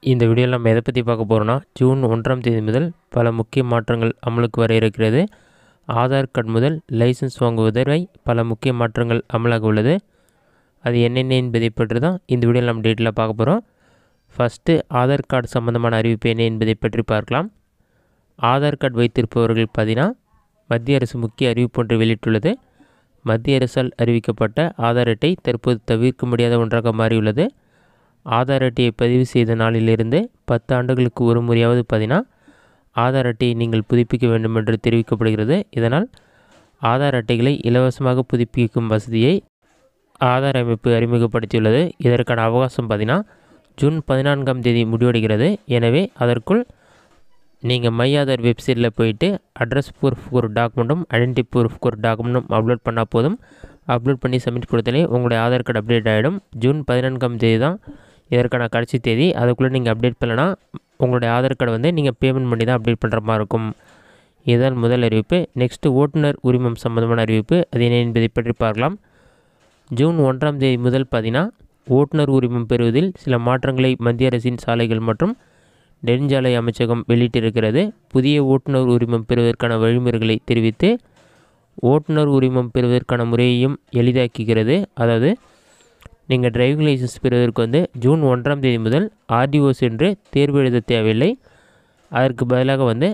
இந்த வீடியோவில் நம்ம எதை பற்றி பார்க்க போகிறோன்னா ஜூன் ஒன்றாம் தேதி முதல் பல முக்கிய மாற்றங்கள் அமலுக்கு வர இருக்கிறது ஆதார் கார்டு முதல் லைசன்ஸ் வாங்குவது வரை பல முக்கிய மாற்றங்கள் அமலாக உள்ளது அது என்னென்ன என்பதை பற்றி தான் இந்த வீடியோவில் நம்ம டீட்டெயிலாக பார்க்க போகிறோம் ஃபஸ்ட்டு ஆதார் கார்டு சம்மந்தமான அறிவிப்பு என்ன என்பதை பற்றி பார்க்கலாம் ஆதார் கார்டு வைத்திருப்பவர்கள் பார்த்தீங்கன்னா மத்திய அரசு முக்கிய அறிவிப்பு ஒன்று வெளியிட்டுள்ளது மத்திய அரசால் அறிவிக்கப்பட்ட ஆதார் அட்டை தற்போது தவிர்க்க முடியாத ஒன்றாக மாறியுள்ளது ஆதார் அட்டையை பதிவு செய்த நாளிலிருந்து பத்து ஆண்டுகளுக்கு ஒரு முறையாவது பார்த்தீங்கன்னா ஆதார் அட்டையை நீங்கள் புதுப்பிக்க வேண்டும் என்று தெரிவிக்கப்படுகிறது இதனால் ஆதார் அட்டைகளை இலவசமாக புதுப்பிக்கும் வசதியை ஆதார் அமைப்பு அறிமுகப்படுத்தியுள்ளது இதற்கான அவகாசம் பார்த்தீங்கன்னா ஜூன் பதினான்காம் தேதி முடிவடைகிறது எனவே அதற்குள் நீங்கள் மை ஆதார் வெப்சைட்டில் போயிட்டு அட்ரஸ் ப்ரூஃப்க்கு ஒரு டாக்குமெண்ட்டும் ஐடென்டி ப்ரூஃப்க்கு ஒரு டாக்குமெண்ட்டும் அப்லோட் பண்ணால் போதும் அப்லோட் பண்ணி சப்மிட் கொடுத்தாலே உங்களுடைய ஆதார் கார்டு அப்டேட் ஆகிடும் ஜூன் பதினான்காம் தேதி தான் இதற்கான கடைசி தேதி அதுக்குள்ளே நீங்கள் அப்டேட் பண்ணலனா உங்களுடைய ஆதார் கார்டு வந்து நீங்கள் பேமெண்ட் பண்ணி தான் அப்டேட் பண்ணுற மாதிரி இருக்கும் இதுதான் முதல் அறிவிப்பு நெக்ஸ்ட்டு ஓட்டுநர் உரிமம் சம்மந்தமான அறிவிப்பு அது என்ன என்பதை பற்றி பார்க்கலாம் ஜூன் ஒன்றாம் தேதி முதல் பார்த்தீங்கன்னா ஓட்டுநர் உரிமம் பெறுவதில் சில மாற்றங்களை மத்திய அரசின் சாலைகள் மற்றும் நெடுஞ்சாலை அமைச்சகம் வெளியிட்டிருக்கிறது புதிய ஓட்டுநர் உரிமம் பெறுவதற்கான வழிமுறைகளை தெரிவித்து ஓட்டுநர் உரிமம் பெறுவதற்கான முறையையும் எளிதாக்குகிறது அதாவது நீங்கள் டிரைவிங் லைசன்ஸ் பெறுவதற்கு வந்து ஜூன் ஒன்றாம் தேதி முதல் ஆர்டிஓ சென்று தேர்வு எழுத தேவையில்லை அதற்கு பதிலாக வந்து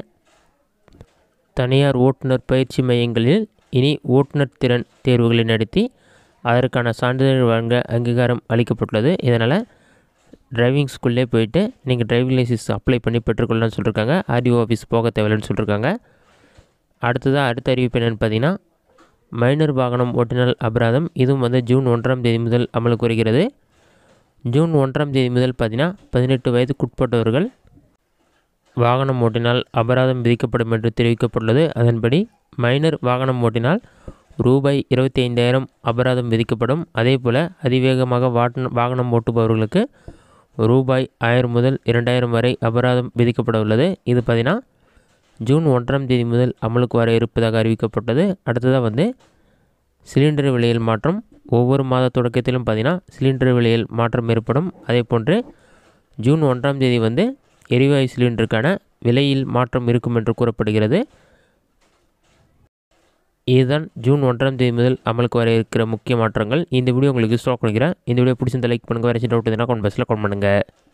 தனியார் ஓட்டுநர் பயிற்சி மையங்களில் இனி ஓட்டுநர் திறன் தேர்வுகளை நடத்தி அதற்கான சான்றிதழ் வழங்க அங்கீகாரம் அளிக்கப்பட்டுள்ளது இதனால் டிரைவிங் ஸ்கூல்லே போயிட்டு நீங்கள் டிரைவிங் லைசன்ஸ் அப்ளை பண்ணி பெற்றுக்கொள்ளலாம்னு சொல்லியிருக்காங்க ஆர்டிஓ ஆஃபீஸ் போக தேவையில்லைன்னு சொல்லியிருக்காங்க அடுத்ததாக அடுத்த அறிவிப்பு என்னென்னு பார்த்தீங்கன்னா மைனர் வாகனம் ஓட்டினால் அபராதம் இதுவும் வந்து ஜூன் ஒன்றாம் தேதி முதல் அமலுக்கு வருகிறது ஜூன் ஒன்றாம் தேதி முதல் பார்த்தீங்கன்னா பதினெட்டு வயதுக்குட்பட்டவர்கள் வாகனம் ஓட்டினால் அபராதம் விதிக்கப்படும் என்று தெரிவிக்கப்பட்டுள்ளது அதன்படி மைனர் வாகனம் ஓட்டினால் ரூபாய் இருபத்தி ஐந்தாயிரம் அபராதம் விதிக்கப்படும் அதே போல் அதிவேகமாக வாகன வாகனம் ஓட்டுபவர்களுக்கு ரூபாய் ஆயிரம் முதல் இரண்டாயிரம் வரை அபராதம் விதிக்கப்பட உள்ளது இது பார்த்தீங்கன்னா ஜூன் ஒன்றாம் தேதி முதல் அமலுக்கு வர இருப்பதாக அறிவிக்கப்பட்டது அடுத்ததாக வந்து சிலிண்டர் விலையில் மாற்றம் ஒவ்வொரு மாத தொடக்கத்திலும் பார்த்திங்கன்னா சிலிண்டர் விலையில் மாற்றம் ஏற்படும் அதே போன்று ஜூன் ஒன்றாம் தேதி வந்து எரிவாயு சிலிண்டருக்கான விலையில் மாற்றம் இருக்கும் என்று கூறப்படுகிறது இதுதான் ஜூன் ஒன்றாம் தேதி முதல் அமலுக்கு வர இருக்கிற முக்கிய மாற்றங்கள் இந்த வீடியோ உங்களுக்கு ஸ்டாக் பண்ணிக்கிறேன் இந்த வீடியோ பிடிச்சிருந்த லைக் பண்ணுங்கள் வேறு டவுட் எதுனா கமெண்ட் பாக்ஸில் கமெண்ட் பண்ணுங்கள்